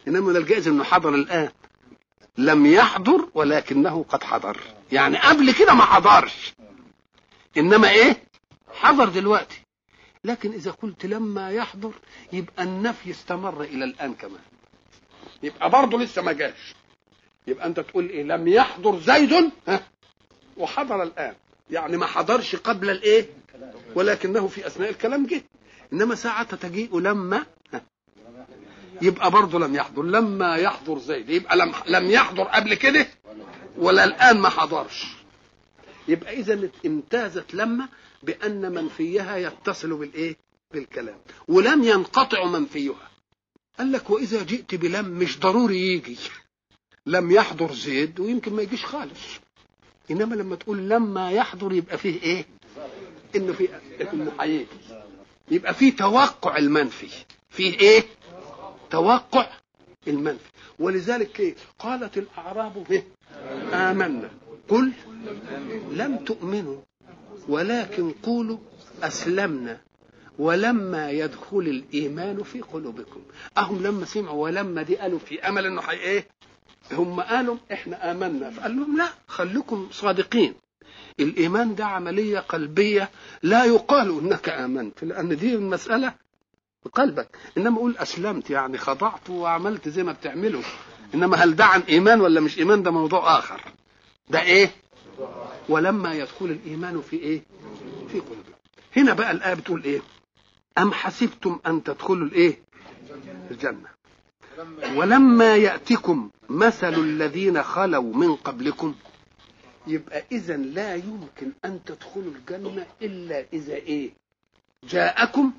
انما من الجائز انه حضر الان لم يحضر ولكنه قد حضر يعني قبل كده ما حضرش انما ايه حضر دلوقتي لكن اذا قلت لما يحضر يبقى النفي استمر الى الان كمان يبقى برضه لسه ما جاش يبقى انت تقول ايه لم يحضر زيد ها وحضر الان يعني ما حضرش قبل الايه ولكنه في اثناء الكلام جه انما ساعة تجيء لما ها، يبقى برضه لم يحضر لما يحضر زيد يبقى لم لم يحضر قبل كده ولا الان ما حضرش يبقى اذا امتازت لما بان منفيها يتصل بالايه بالكلام ولم ينقطع منفيها قال لك واذا جئت بلم مش ضروري يجي لم يحضر زيد ويمكن ما يجيش خالص انما لما تقول لما يحضر يبقى فيه ايه انه في انه هيجي يبقى فيه توقع المنفي فيه ايه توقع المنفي ولذلك إيه؟ قالت الاعراب إيه؟ امنا قل لم تؤمنوا ولكن قولوا اسلمنا ولما يدخل الايمان في قلوبكم اهم لما سمعوا ولما دي قالوا في امل انه حي ايه هم قالوا احنا امنا فقال لهم لا خليكم صادقين الايمان ده عمليه قلبيه لا يقال انك امنت لان دي المساله بقلبك انما اقول اسلمت يعني خضعت وعملت زي ما بتعمله انما هل ده عن ايمان ولا مش ايمان ده موضوع اخر ده ايه ولما يدخل الايمان في ايه في قلوبكم هنا بقى الايه بتقول ايه ام حسبتم ان تدخلوا الايه الجنه ولما ياتكم مثل الذين خلوا من قبلكم يبقى اذا لا يمكن ان تدخلوا الجنه الا اذا ايه جاءكم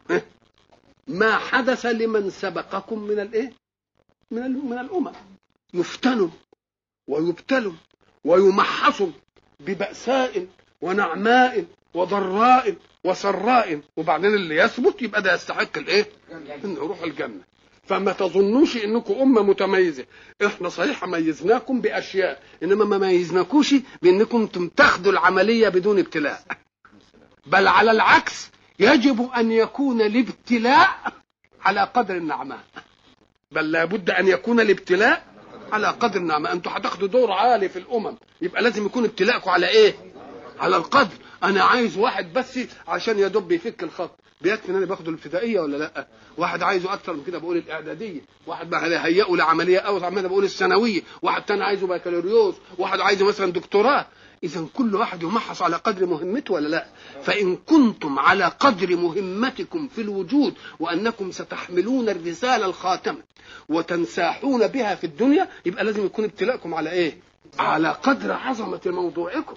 ما حدث لمن سبقكم من الايه من ال- من الامم يفتنوا ويبتلوا ويمحصوا ببأساء ونعماء وضراء وسراء وبعدين اللي يثبت يبقى ده يستحق الايه؟ انه يروح الجنه فما تظنوش انكم امه متميزه احنا صحيح ميزناكم باشياء انما ما ميزناكوش بانكم انتم تاخدوا العمليه بدون ابتلاء بل على العكس يجب ان يكون الابتلاء على قدر النعماء بل لابد ان يكون الابتلاء على قدر النعماء انتوا هتاخدوا دور عالي في الامم يبقى لازم يكون ابتلاءكم على ايه على القدر انا عايز واحد بس عشان يدب يفك الخط بيكفي ان انا باخد الابتدائيه ولا لا واحد عايزه اكتر من كده بقول الاعداديه واحد بقى هيئه لعمليه اوسع منها بقول الثانويه واحد تاني عايزه بكالوريوس واحد عايزه مثلا دكتوراه اذا كل واحد يمحص على قدر مهمته ولا لا فان كنتم على قدر مهمتكم في الوجود وانكم ستحملون الرساله الخاتمه وتنساحون بها في الدنيا يبقى لازم يكون ابتلاءكم على ايه على قدر عظمه موضوعكم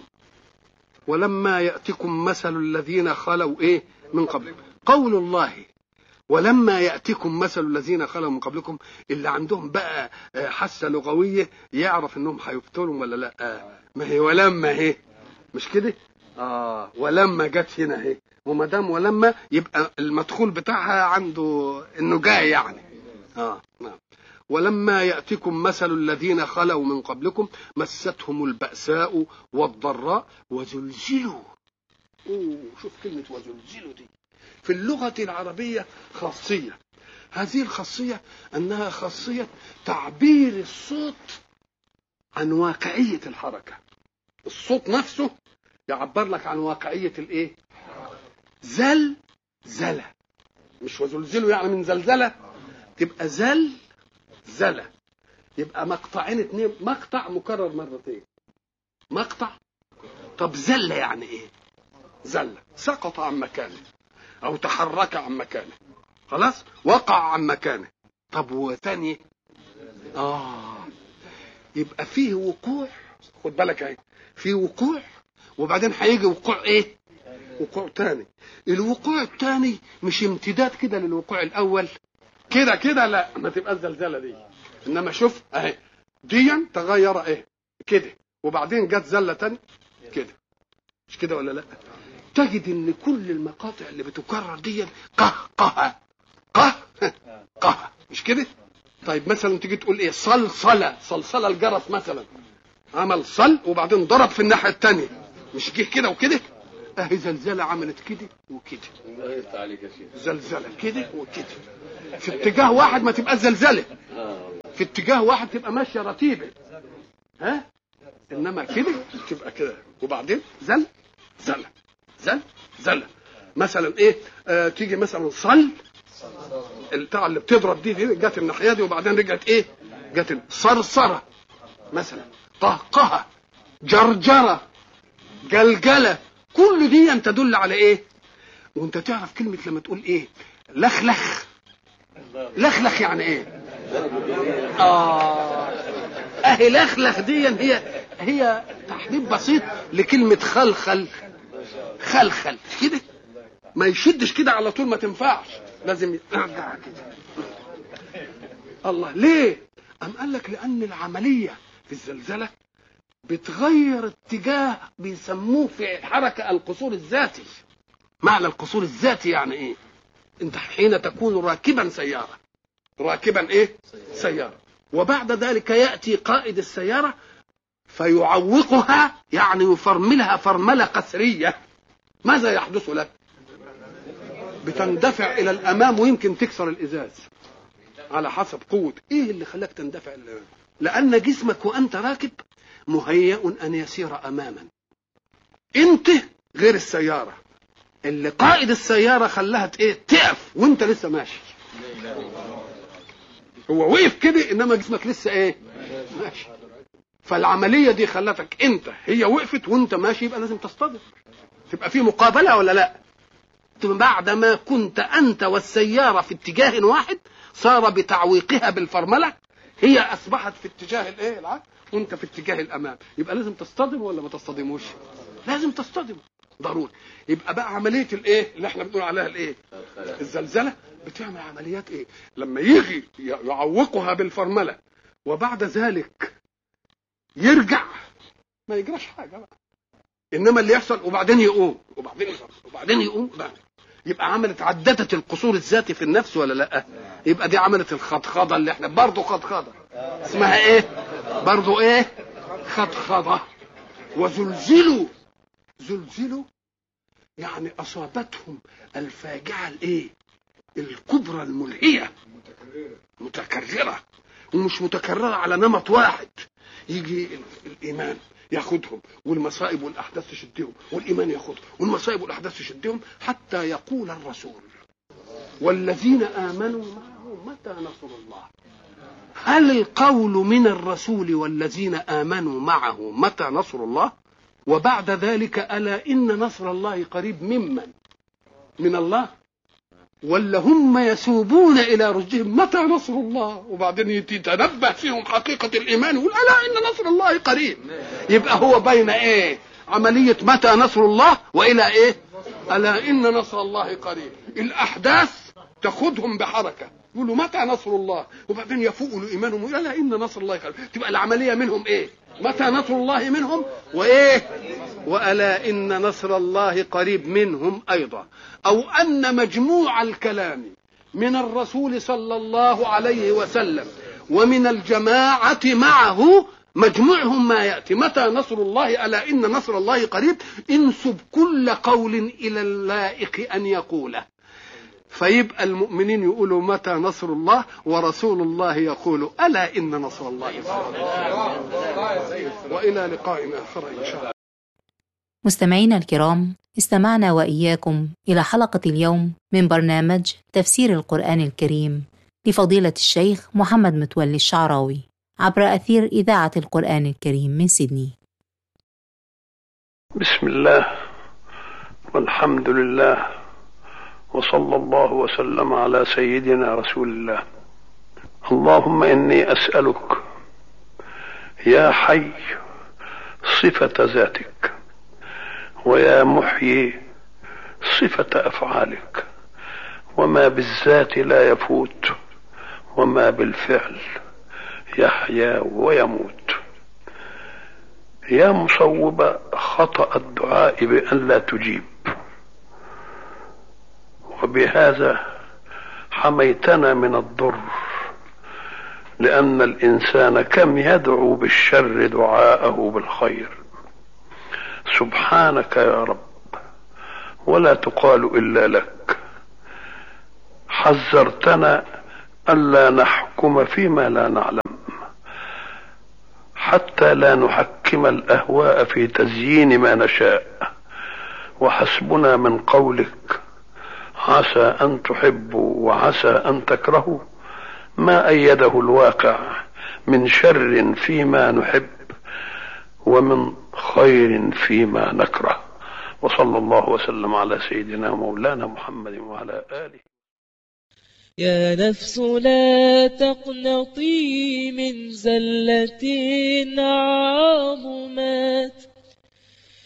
ولما يأتكم مثل الذين خلوا إيه من قبلكم قول الله ولما يأتكم مثل الذين خلوا من قبلكم اللي عندهم بقى آه، حاسة لغوية يعرف انهم هيفتروا ولا لا آه. ما هي ولما هي مش كده اه ولما جت هنا اهي وما دام ولما يبقى المدخول بتاعها عنده انه جاي يعني اه نعم ولما يأتكم مثل الذين خلوا من قبلكم مستهم البأساء والضراء وزلزلوا أوه شوف كلمة وزلزلوا دي في اللغة العربية خاصية هذه الخاصية أنها خاصية تعبير الصوت عن واقعية الحركة الصوت نفسه يعبر لك عن واقعية الإيه زل زلة مش وزلزلوا يعني من زلزلة تبقى زل زلة يبقى مقطعين اتنين مقطع مكرر مرتين مقطع طب زلة يعني ايه زلة سقط عن مكانه او تحرك عن مكانه خلاص وقع عن مكانه طب وثاني اه يبقى فيه وقوع خد بالك اهي في وقوع وبعدين هيجي وقوع ايه وقوع تاني الوقوع التاني مش امتداد كده للوقوع الاول كده كده لا ما تبقى الزلزله دي انما شوف اهي ديا تغير ايه كده وبعدين جت زله تاني كده مش كده ولا لا تجد ان كل المقاطع اللي بتكرر دي قه قه قه قه مش كده طيب مثلا تيجي تقول ايه صلصله صلصله الجرس مثلا عمل صل وبعدين ضرب في الناحيه الثانيه مش جه كده وكده اهي زلزله عملت كده وكده الله يفتح عليك يا شيخ زلزله كده وكده في اتجاه واحد ما تبقى زلزله اه والله في في اتجاه واحد تبقى ماشيه رتيبه ها انما كده تبقى كده وبعدين زل زل زل زل مثلا ايه آه تيجي مثلا صل البتاع اللي بتضرب دي, دي جت الناحيه دي وبعدين رجعت ايه جت صرصره مثلا قهقهه جرجره جلجله كل دي تدل على ايه وانت تعرف كلمه لما تقول ايه لخلخ لخلخ يعني ايه اه اهي لخلخ دي هي هي تحديد بسيط لكلمه خلخل خلخل كده ما يشدش كده على طول ما تنفعش لازم يرجع كده الله ليه أم قال لك لأن العملية في الزلزلة بتغير اتجاه بيسموه في الحركة القصور الذاتي معنى القصور الذاتي يعني ايه انت حين تكون راكبا سيارة راكبا ايه سيارة وبعد ذلك يأتي قائد السيارة فيعوقها يعني يفرملها فرملة قسرية ماذا يحدث لك بتندفع الى الامام ويمكن تكسر الازاز على حسب قوة ايه اللي خلاك تندفع الامام لان جسمك وانت راكب مهيأ ان يسير اماما انت غير السيارة اللي قائد السيارة خلاها ايه تقف وانت لسه ماشي هو وقف كده انما جسمك لسه ايه ماشي فالعملية دي خلتك انت هي وقفت وانت ماشي يبقى لازم تصطدم تبقى في مقابلة ولا لا بعدما كنت انت والسيارة في اتجاه واحد صار بتعويقها بالفرملة هي اصبحت في اتجاه الايه العكس وانت في اتجاه الامام يبقى لازم تصطدم ولا ما تصطدموش لازم تصطدم ضروري يبقى بقى عمليه الايه اللي احنا بنقول عليها الايه الزلزله بتعمل عمليات ايه لما يجي يعوقها بالفرمله وبعد ذلك يرجع ما يجراش حاجه بقى انما اللي يحصل وبعدين يقوم وبعدين يقوم وبعدين يقوم وبعدين. يبقى عملت عددت القصور الذاتي في النفس ولا لا يبقى دي عملت الخضخضه اللي احنا برضه خضخضه اسمها ايه برضه ايه خضخضه وزلزلوا زلزلوا يعني اصابتهم الفاجعه الايه الكبرى الملهيه متكرره ومش متكرره على نمط واحد يجي الايمان ياخدهم والمصائب والاحداث تشدهم والايمان ياخدهم والمصائب والاحداث تشدهم حتى يقول الرسول والذين امنوا معه متى نصر الله هل القول من الرسول والذين امنوا معه متى نصر الله وبعد ذلك الا ان نصر الله قريب ممن من الله ولا هم يسوبون الى رشدهم متى نصر الله وبعدين يتنبه فيهم حقيقه الايمان يقول الا ان نصر الله قريب يبقى هو بين ايه عمليه متى نصر الله والى ايه الا ان نصر الله قريب الاحداث تاخذهم بحركه يقولوا متى نصر الله وبعدين يفوقوا لايمانهم الا ان نصر الله قريب تبقى العمليه منهم ايه متى نصر الله منهم وايه والا ان نصر الله قريب منهم ايضا او ان مجموع الكلام من الرسول صلى الله عليه وسلم ومن الجماعه معه مجموعهم ما ياتي متى نصر الله الا ان نصر الله قريب انسب كل قول الى اللائق ان يقوله فيبقى المؤمنين يقولوا متى نصر الله ورسول الله يقول الا ان نصر الله والى لقاء اخر ان شاء الله مستمعينا الكرام استمعنا واياكم الى حلقه اليوم من برنامج تفسير القران الكريم لفضيله الشيخ محمد متولي الشعراوي عبر اثير اذاعه القران الكريم من سيدني بسم الله والحمد لله وصلى الله وسلم على سيدنا رسول الله اللهم اني اسالك يا حي صفه ذاتك ويا محيي صفه افعالك وما بالذات لا يفوت وما بالفعل يحيا ويموت يا مصوب خطا الدعاء بان لا تجيب وبهذا حميتنا من الضر لان الانسان كم يدعو بالشر دعاءه بالخير سبحانك يا رب ولا تقال الا لك حذرتنا الا نحكم فيما لا نعلم حتى لا نحكم الأهواء في تزيين ما نشاء وحسبنا من قولك عسى أن تحبوا وعسى أن تكرهوا ما أيده الواقع من شر فيما نحب ومن خير فيما نكره وصلى الله وسلم على سيدنا مولانا محمد وعلى آله يا نفس لا تقنطي من زلة عظمت